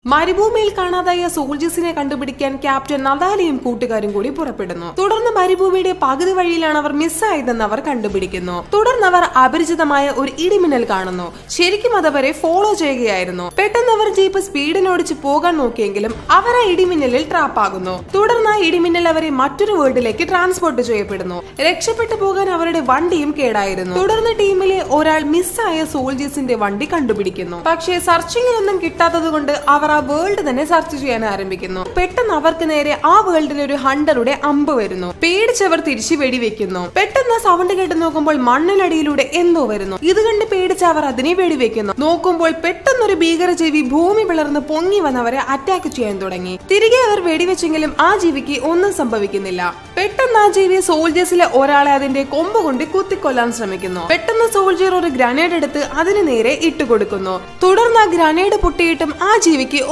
മരുഭൂമിയിൽ കാണാതായ സോൾജേഴ്സിനെ കണ്ടുപിടിക്കാൻ ക്യാപ്റ്റൻ നദാലിയും കൂട്ടുകാരും കൂടി പുറപ്പെടുന്നു തുടർന്ന് മരുഭൂമിയുടെ പകുതി വഴിയിലാണ് അവർ മിസ്സായതെന്ന് അവർ കണ്ടുപിടിക്കുന്നു തുടർന്ന് അവർ അപരിചിതമായ ഒരു ഇടിമിന്നൽ കാണുന്നു ശരിക്കും അതവരെ ഫോളോ ചെയ്യുകയായിരുന്നു പെട്ടെന്ന് അവർ ജീപ്പ് സ്പീഡിനോടിച്ച് പോകാൻ നോക്കിയെങ്കിലും അവർ ആ ഇടിമിന്നലിൽ ട്രാപ്പാകുന്നു തുടർന്ന് ആ ഇടിമിന്നൽ അവരെ മറ്റൊരു വേൾഡിലേക്ക് ട്രാൻസ്പോർട്ട് ചെയ്യപ്പെടുന്നു രക്ഷപ്പെട്ടു പോകാൻ അവരുടെ വണ്ടിയും കേടായിരുന്നു തുടർന്ന് ടീമിലെ ഒരാൾ മിസ്സായ സോൾജേഴ്സിന്റെ വണ്ടി കണ്ടുപിടിക്കുന്നു പക്ഷേ സെർച്ചിങ്ങിലൊന്നും കിട്ടാത്തത് കൊണ്ട് അവർ ആ വേൾഡ് തന്നെ സെർച്ച് ചെയ്യാൻ ആരംഭിക്കുന്നു പെട്ടെന്ന് അവർക്ക് നേരെ ആ വേൾഡിൽ ഒരു ഹണ്ടറുടെ അമ്പ് വരുന്നു പേടിച്ചവർ തിരിച്ചു വെടിവെക്കുന്നു പെട്ടെന്ന് സൗണ്ട് കേട്ട് നോക്കുമ്പോൾ മണ്ണിനടിയിലൂടെ എന്തോ വരുന്നു ഇത് കണ്ട് പേടിച്ച് അവർ അതിനെ വെടിവെക്കുന്നു നോക്കുമ്പോൾ പെട്ടെന്നൊരു ഭീകരജീവി ഭൂമി പിളർന്ന് പൊങ്ങി വന്നവരെ അറ്റാക്ക് ചെയ്യാൻ തുടങ്ങി തിരികെ അവർ വെടിവെച്ചെങ്കിലും ആ ജീവിക്ക് ഒന്നും സംഭവിക്കുന്നില്ല പെട്ടെന്ന് ആ ജീവി സോൾജേഴ്സിലെ ഒരാളെ അതിന്റെ കൊമ്പ് കൊണ്ട് കുത്തിക്കൊല്ലാൻ ശ്രമിക്കുന്നു പെട്ടെന്ന് സോൾജിയർ ഒരു ഗ്രനേഡ് എടുത്ത് അതിന് നേരെ ഇട്ടുകൊടുക്കുന്നു തുടർന്ന് ആ ഗ്രനേഡ് പൊട്ടിയിട്ടും ആ ജീവിക്ക്